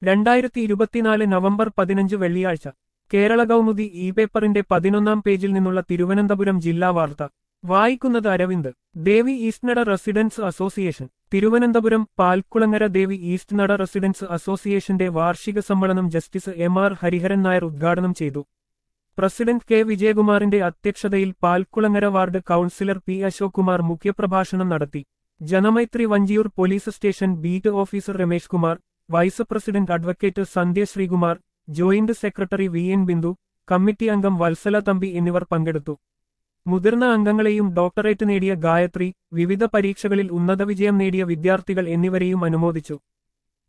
രണ്ടായിരത്തി ഇരുപത്തിനാല് നവംബർ പതിനഞ്ച് വെള്ളിയാഴ്ച കേരള കൗമുദി ഇ പേപ്പറിന്റെ പതിനൊന്നാം പേജിൽ നിന്നുള്ള തിരുവനന്തപുരം ജില്ലാ വാർത്ത വായിക്കുന്നത് Aravind Devi east Nada residence association Thiruvananthapuram Palkulangara Devi east Nada residence അസോസിയേഷന്റെ വാർഷിക സമ്മേളനം justice M R Hariharan Nair ഉദ്ഘാടനം ചെയ്തു പ്രസിഡന്റ് കെ വിജയകുമാറിന്റെ അധ്യക്ഷതയിൽ Palkulangara ward councillor P Ashok Kumar മുഖ്യപ്രഭാഷണം നടത്തി Janamaithri Vanchiyoor police station beat officer Ramesh Kumar vice president advocate Sandhya Sreekumar joint secretary V N Bindu committee അംഗം വത്സല തമ്പി എന്നിവർ പങ്കെടുത്തു മുതിർന്ന അംഗങ്ങളെയും ഡോക്ടറേറ്റ് നേടിയ ഗായത്രി വിവിധ പരീക്ഷകളിൽ ഉന്നത വിജയം നേടിയ വിദ്യാർത്ഥികൾ എന്നിവരെയും അനുമോദിച്ചു